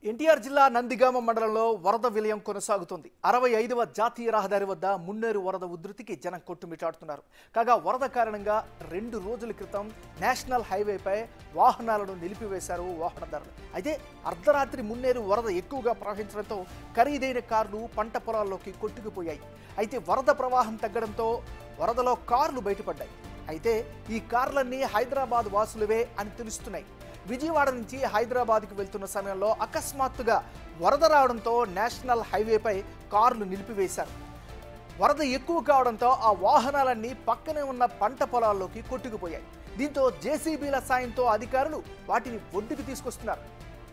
ఎన్టీఆర్ జిల్లా నందిగామ మండలంలో వరద విలయం కొనసాగుతుంది అరవై ఐదవ జాతీయ రహదారి వద్ద మున్నేరు వరద ఉధృతికి జనం కొట్టుమిటాడుతున్నారు కాగా వరద కారణంగా రెండు రోజుల క్రితం నేషనల్ హైవేపై వాహనాలను నిలిపివేశారు వాహనదారులు అయితే అర్ధరాత్రి మున్నేరు వరద ఎక్కువగా ప్రవహించడంతో ఖరీదైన కార్లు పంట పొలాల్లోకి కొట్టుకుపోయాయి అయితే వరద ప్రవాహం తగ్గడంతో వరదలో కార్లు బయటపడ్డాయి అయితే ఈ కార్లన్నీ హైదరాబాద్ వాసులవే అని తెలుస్తున్నాయి విజయవాడ నుంచి హైదరాబాద్కు వెళ్తున్న సమయంలో అకస్మాత్తుగా వరద రావడంతో నేషనల్ హైవేపై కార్లు నిలిపివేశారు వరద ఎక్కువ కావడంతో ఆ వాహనాలన్నీ పక్కనే ఉన్న పంట పొలాల్లోకి కొట్టుకుపోయాయి దీంతో జేసీబీల సాయంతో అధికారులు వాటిని ఒడ్డుకు తీసుకొస్తున్నారు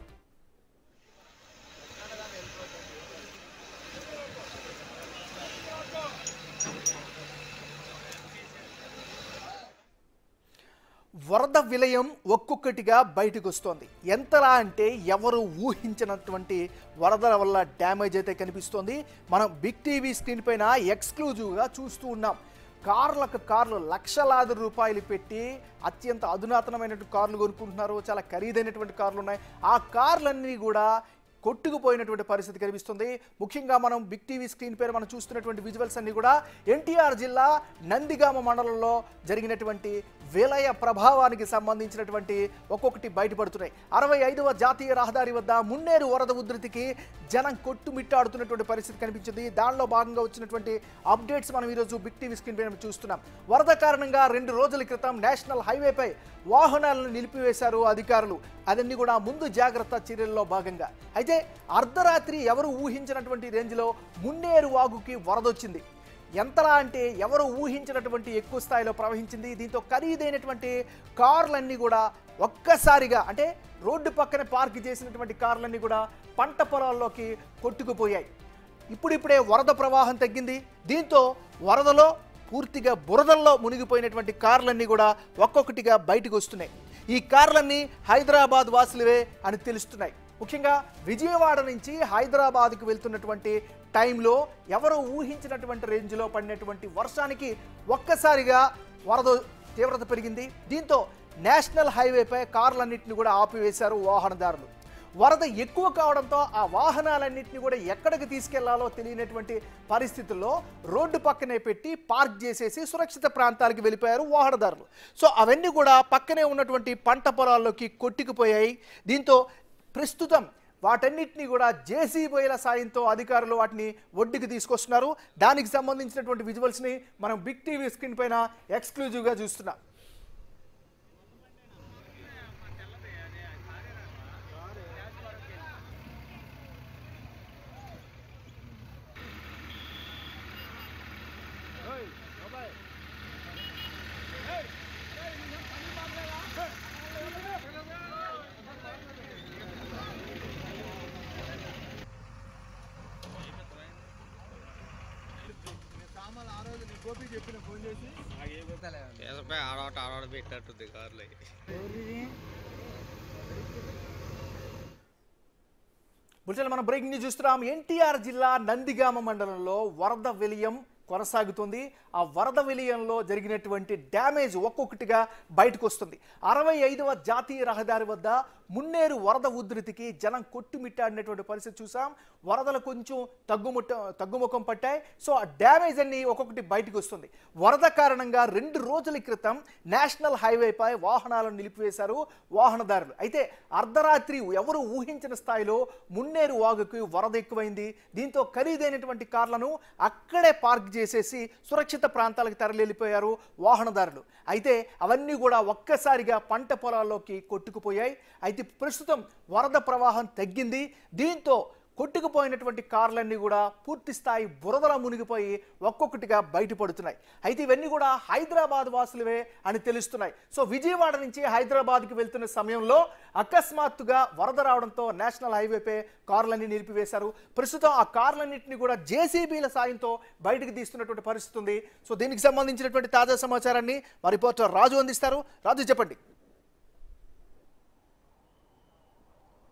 వరద విలయం ఒక్కొక్కటిగా బయటకు వస్తోంది ఎంతలా అంటే ఎవరు ఊహించినటువంటి వరదల వల్ల డ్యామేజ్ అయితే కనిపిస్తోంది మనం బిగ్ టీవీ స్క్రీన్ పైన ఎక్స్క్లూజివ్గా చూస్తూ ఉన్నాం కార్లకు కార్లు లక్షలాది రూపాయలు పెట్టి అత్యంత అధునాతనమైనటువంటి కార్లు కొనుక్కుంటున్నారు చాలా ఖరీదైనటువంటి కార్లు ఉన్నాయి ఆ కార్లన్నీ కూడా కొట్టుకుపోయినటువంటి పరిస్థితి కనిపిస్తుంది ముఖ్యంగా మనం బిగ్ టీవీ స్క్రీన్ పైన మనం చూస్తున్నటువంటి విజువల్స్ అన్ని కూడా ఎన్టీఆర్ జిల్లా నందిగామ మండలంలో జరిగినటువంటి విలయ ప్రభావానికి సంబంధించినటువంటి ఒక్కొక్కటి బయటపడుతున్నాయి అరవై ఐదవ జాతీయ రహదారి వద్ద మున్నేరు వరద ఉధృతికి జనం కొట్టుమిట్టాడుతున్నటువంటి పరిస్థితి కనిపించింది దానిలో భాగంగా వచ్చినటువంటి అప్డేట్స్ మనం ఈరోజు బిగ్ టీవీ స్క్రీన్ పైన చూస్తున్నాం వరద కారణంగా రెండు రోజుల క్రితం నేషనల్ హైవేపై వాహనాలను నిలిపివేశారు అధికారులు అదన్నీ కూడా ముందు జాగ్రత్త చర్యల్లో భాగంగా అయితే అర్ధరాత్రి ఎవరు ఊహించినటువంటి రేంజ్లో మున్నేరు వాగుకి వరదొచ్చింది ఎంతలా అంటే ఎవరు ఊహించినటువంటి ఎక్కువ స్థాయిలో ప్రవహించింది దీంతో ఖరీదైనటువంటి కార్లన్నీ కూడా ఒక్కసారిగా అంటే రోడ్డు పక్కన పార్క్ చేసినటువంటి కార్లన్నీ కూడా పంట పొలాల్లోకి కొట్టుకుపోయాయి ఇప్పుడిప్పుడే వరద ప్రవాహం తగ్గింది దీంతో వరదలో పూర్తిగా బురదల్లో మునిగిపోయినటువంటి కార్లన్నీ కూడా ఒక్కొక్కటిగా బయటకు వస్తున్నాయి ఈ కార్లన్నీ హైదరాబాద్ వాసులవే అని తెలుస్తున్నాయి ముఖ్యంగా విజయవాడ నుంచి హైదరాబాద్కు వెళ్తున్నటువంటి టైంలో ఎవరు ఊహించినటువంటి రేంజ్లో పడినటువంటి వర్షానికి ఒక్కసారిగా వరద తీవ్రత పెరిగింది దీంతో నేషనల్ హైవేపై కార్లన్నింటినీ కూడా ఆపివేశారు వాహనదారులు వరద ఎక్కువ కావడంతో ఆ వాహనాలన్నింటినీ కూడా ఎక్కడికి తీసుకెళ్లాలో తెలియనటువంటి పరిస్థితుల్లో రోడ్డు పక్కనే పెట్టి పార్క్ చేసేసి సురక్షిత ప్రాంతాలకు వెళ్ళిపోయారు వాహనదారులు సో అవన్నీ కూడా పక్కనే ఉన్నటువంటి పంట పొలాల్లోకి కొట్టుకుపోయాయి దీంతో ప్రస్తుతం వాటన్నిటిని కూడా జేసీబీల సాయంతో అధికారులు వాటిని ఒడ్డుకి తీసుకొస్తున్నారు దానికి సంబంధించినటువంటి విజువల్స్ని మనం బిగ్ టీవీ స్క్రీన్ పైన ఎక్స్క్లూజివ్గా చూస్తున్నాం కేసపై ఆడవాట ఆడవాడ పెట్టినట్టుంది కార్లో బులెటిన్ మనం బ్రేకింగ్ న్యూస్ చూస్తున్నాం ఎన్టీఆర్ జిల్లా నందిగామ మండలంలో వరద విలయం కొనసాగుతుంది ఆ వరద విలయంలో జరిగినటువంటి డ్యామేజ్ ఒక్కొక్కటిగా బయటకు వస్తుంది అరవై ఐదవ జాతీయ రహదారి వద్ద మున్నేరు వరద ఉధృతికి జనం కొట్టుమిట్టాడినటువంటి పరిస్థితి చూసాం వరదలు కొంచెం తగ్గుముట్ట తగ్గుముఖం పట్టాయి సో ఆ డ్యామేజ్ అన్ని ఒక్కొక్కటి బయటకు వస్తుంది వరద కారణంగా రెండు రోజుల క్రితం నేషనల్ హైవేపై వాహనాలను నిలిపివేశారు వాహనదారులు అయితే అర్ధరాత్రి ఎవరు ఊహించిన స్థాయిలో మున్నేరు వాగుకు వరద ఎక్కువైంది దీంతో ఖరీదైనటువంటి కార్లను అక్కడే పార్క్ చేసేసి సురక్షిత ప్రాంతాలకు తరలిపోయారు వాహనదారులు అయితే అవన్నీ కూడా ఒక్కసారిగా పంట పొలాల్లోకి కొట్టుకుపోయాయి అయితే ప్రస్తుతం వరద ప్రవాహం తగ్గింది దీంతో కొట్టుకుపోయినటువంటి కార్లన్నీ కూడా పూర్తి స్థాయి బురదలో మునిగిపోయి ఒక్కొక్కటిగా బయటపడుతున్నాయి అయితే ఇవన్నీ కూడా హైదరాబాద్ వాసులవే అని తెలుస్తున్నాయి సో విజయవాడ నుంచి హైదరాబాద్కి వెళ్తున్న సమయంలో అకస్మాత్తుగా వరద రావడంతో నేషనల్ హైవేపై కార్లన్నీ నిలిపివేశారు ప్రస్తుతం ఆ కార్లన్నింటినీ కూడా జేసీబీల సాయంతో బయటకు తీస్తున్నటువంటి పరిస్థితి ఉంది సో దీనికి సంబంధించినటువంటి తాజా సమాచారాన్ని మా రిపోర్టర్ రాజు అందిస్తారు రాజు చెప్పండి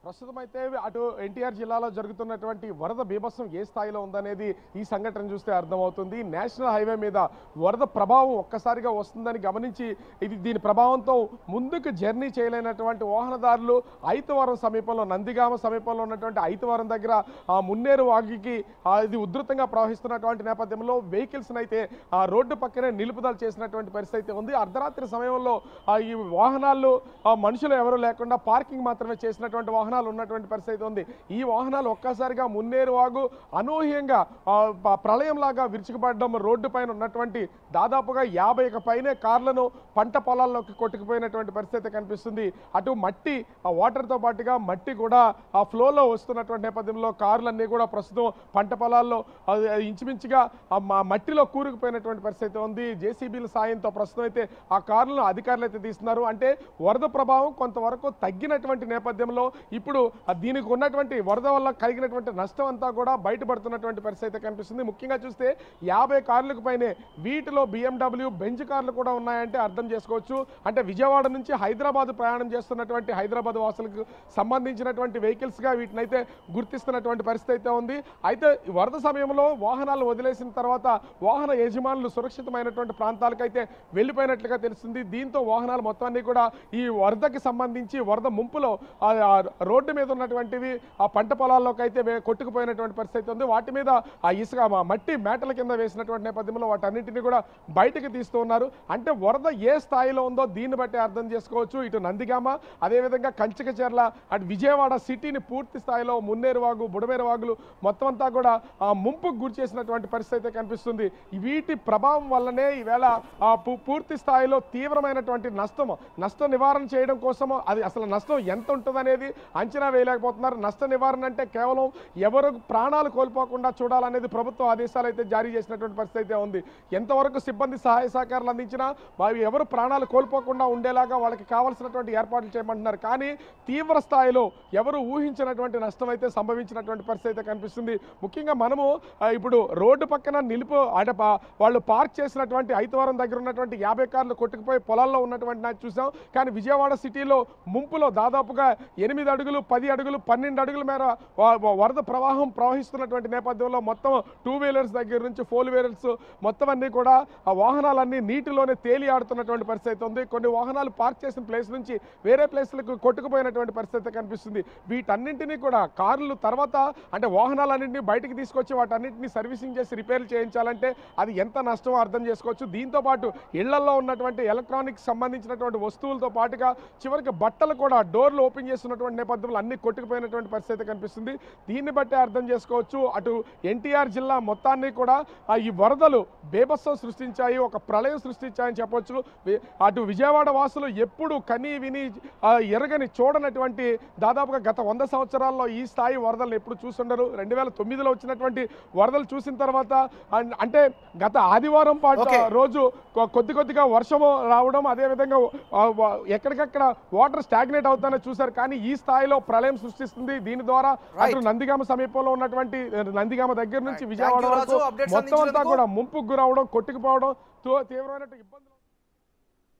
ప్రస్తుతం అయితే అటు ఎన్టీఆర్ జిల్లాలో జరుగుతున్నటువంటి వరద బీభత్సం ఏ స్థాయిలో ఉందనేది ఈ సంఘటన చూస్తే అర్థమవుతుంది నేషనల్ హైవే మీద వరద ప్రభావం ఒక్కసారిగా వస్తుందని గమనించి ఇది దీని ప్రభావంతో ముందుకు జర్నీ చేయలేనటువంటి వాహనదారులు ఐతవరం సమీపంలో నందిగామ సమీపంలో ఉన్నటువంటి ఐతవరం దగ్గర ఆ మున్నేరు వాగికి ఆ ఇది ఉధృతంగా ప్రవహిస్తున్నటువంటి నేపథ్యంలో వెహికల్స్ అయితే ఆ రోడ్డు పక్కనే నిలుపుదల చేసినటువంటి పరిస్థితి అయితే ఉంది అర్ధరాత్రి సమయంలో ఆ ఈ వాహనాలు ఆ మనుషులు ఎవరు లేకుండా పార్కింగ్ మాత్రమే చేసినటువంటి వాహనాలు ఉన్నటువంటి పరిస్థితి ఉంది ఈ వాహనాలు ఒక్కసారిగా మున్నేరు వాగు అనూహ్యంగా ఆ, ప- ప్రళయంలాగా విరుచుకుపడడం రోడ్డు పైన ఉన్నటువంటి దాదాపుగా యాభైకి పైనే కార్లను పంట పొలాల్లోకి కొట్టుకుపోయినటువంటి పరిస్థితి కనిపిస్తుంది అటు మట్టి ఆ వాటర్తో పాటుగా మట్టి కూడా ఆ ఫ్లోలో వస్తున్నటువంటి నేపథ్యంలో కార్లన్నీ కూడా ప్రస్తుతం పంట పొలాల్లో అది అది ఇంచుమించుగా ఆ మ- మట్టిలో కూరుకుపోయినటువంటి పరిస్థితి ఉంది జేసీబీల సాయంతో ప్రస్తుతం అయితే ఆ కార్లను అధికారులు అయితే తీస్తున్నారు అంటే వరద ప్రభావం కొంతవరకు తగ్గినటువంటి నేపథ్యంలో ఇప్పుడు ఆ దీనికి ఉన్నటువంటి వరద వల్ల కలిగినటువంటి నష్టం అంతా కూడా బయటపడుతున్నటువంటి పరిస్థితి అయితే కనిపిస్తుంది ముఖ్యంగా చూస్తే యాభై కార్లకు పైనే వీటిలో బిఎండబ్ల్యూ బెంచ్ కార్లు కూడా ఉన్నాయంటే అర్థం చేసుకోవచ్చు అంటే విజయవాడ నుంచి హైదరాబాద్ ప్రయాణం చేస్తున్నటువంటి హైదరాబాద్ వాసులకు సంబంధించినటువంటి వెహికల్స్గా వీటినైతే గుర్తిస్తున్నటువంటి పరిస్థితి అయితే ఉంది అయితే ఈ వరద సమయంలో వాహనాలు వదిలేసిన తర్వాత వాహన యజమానులు సురక్షితమైనటువంటి ప్రాంతాలకైతే వెళ్ళిపోయినట్లుగా తెలుస్తుంది దీంతో వాహనాలు మొత్తాన్ని కూడా ఈ వరదకి సంబంధించి వరద ముంపులో ఆ ఆ రోడ్డు మీద ఉన్నటువంటివి ఆ పంట పొలాల్లోకి అయితే వే- కొట్టుకుపోయినటువంటి పరిస్థితి ఉంది వాటి మీద ఆ ఇసుక మ- మట్టి మేటల కింద వేసినటువంటి నేపథ్యంలో వాటన్నింటినీ కూడా బయటకు తీస్తూ ఉన్నారు అంటే వరద ఏ స్థాయిలో ఉందో దీన్ని బట్టి అర్థం చేసుకోవచ్చు ఇటు నందిగామ అదేవిధంగా కంచికచెర్ల అటు విజయవాడ సిటీని పూర్తి స్థాయిలో మున్నేరు వాగు బుడమేరు వాగులు మొత్తం అంతా కూడా ఆ ముంపుకు గురి చేసినటువంటి పరిస్థితి అయితే కనిపిస్తుంది వీటి ప్రభావం వల్లనే ఈవేళ ఆ పూ- పూర్తి స్థాయిలో తీవ్రమైనటువంటి నష్టం నష్ట నివారణ చేయడం కోసము అది అసలు నష్టం ఎంత ఉంటుందనేది అంచనా వేయలేకపోతున్నారు నష్ట నివారణ అంటే కేవలం ఎవరు ప్రాణాలు కోల్పోకుండా చూడాలనేది ప్రభుత్వం ఆదేశాలు అయితే జారీ చేసినటువంటి పరిస్థితి అయితే ఉంది ఎంతవరకు సిబ్బంది సహాయ సహకారాలు అందించినా వారు ఎవరు ప్రాణాలు కోల్పోకుండా ఉండేలాగా వాళ్ళకి కావాల్సినటువంటి ఏర్పాట్లు చేయమంటున్నారు కానీ తీవ్ర స్థాయిలో ఎవరు ఊహించినటువంటి నష్టం అయితే సంభవించినటువంటి పరిస్థితి అయితే కనిపిస్తుంది ముఖ్యంగా మనము ఆ, ఇప్పుడు రోడ్డు పక్కన నిలుపు అంటే పా- వాళ్ళు పార్క్ చేసినటువంటి ఐతవరం దగ్గర ఉన్నటువంటి యాభై కార్లు కొట్టుకుపోయి పొలాల్లో ఉన్నటువంటి నాకు చూసాం కానీ విజయవాడ సిటీలో ముంపులో దాదాపుగా ఎనిమిది అడుగులు పది అడుగులు పన్నెండు అడుగుల మేర వ- వ- వరద ప్రవాహం ప్రవహిస్తున్నటువంటి నేపథ్యంలో మొత్తం టూ వీలర్స్ దగ్గర నుంచి ఫోర్ వీలర్స్ మొత్తం అన్ని కూడా ఆ వాహనాలన్నీ నీటిలోనే తేలి ఆడుతున్నటువంటి పరిస్థితి ఉంది కొన్ని వాహనాలు పార్క్ చేసిన ప్లేస్ నుంచి వేరే ప్లేస్లకు కొట్టుకుపోయినటువంటి పరిస్థితి కనిపిస్తుంది వీటన్నింటినీ కూడా కార్లు తర్వాత అంటే వాహనాలన్నింటినీ బయటికి తీసుకొచ్చి వాటన్నింటినీ సర్వీసింగ్ చేసి రిపేర్లు చేయించాలంటే అది ఎంత నష్టమో అర్థం చేసుకోవచ్చు దీంతో పాటు ఇళ్లలో ఉన్నటువంటి ఎలక్ట్రానిక్స్ సంబంధించినటువంటి వస్తువులతో పాటుగా చివరికి బట్టలు కూడా డోర్లు ఓపెన్ చేస్తున్నటువంటి నేపథ్యంలో అన్ని కొట్టుకుపోయినటువంటి పరిస్థితి కనిపిస్తుంది దీన్ని బట్టే అర్థం చేసుకోవచ్చు అటు ఎన్టీఆర్ జిల్లా మొత్తాన్ని కూడా ఆ, ఈ వరదలు బేభత్సం సృష్టించాయి ఒక ప్రళయం సృష్టించాయని చెప్పొచ్చు వి- అటు విజయవాడ వాసులు ఎప్పుడు కని విని ఆ, ఎరగని చూడనటువంటి దాదాపుగా గత వంద సంవత్సరాల్లో ఈ స్థాయి వరదలు ఎప్పుడు చూసుండరు రెండు వేల తొమ్మిదిలో వచ్చినటువంటి వరదలు చూసిన తర్వాత అన్- అంటే గత ఆదివారం పాటు Okay. రోజు కొ- కొద్ది కొద్దిగా వర్షము రావడం అదేవిధంగా ఆ, వ- ఎక్కడికక్కడ వాటర్ స్టాగ్నేట్ అవుతానే చూశారు కానీ ఈ స్థాయిలో ప్రళయం సృష్టిస్తుంది దీని ద్వారా అటు నందిగామ సమీపంలో ఉన్నటువంటి నందిగామ దగ్గర నుంచి Right. విజయవాడ Thank you, వరకు రాజు. Updates మొత్తం అంతా అందించినందుకు. కూడా ముంపుకు గురవడం కొట్టుకుపోవడం తో- తీవ్రమైన ఇబ్బందులు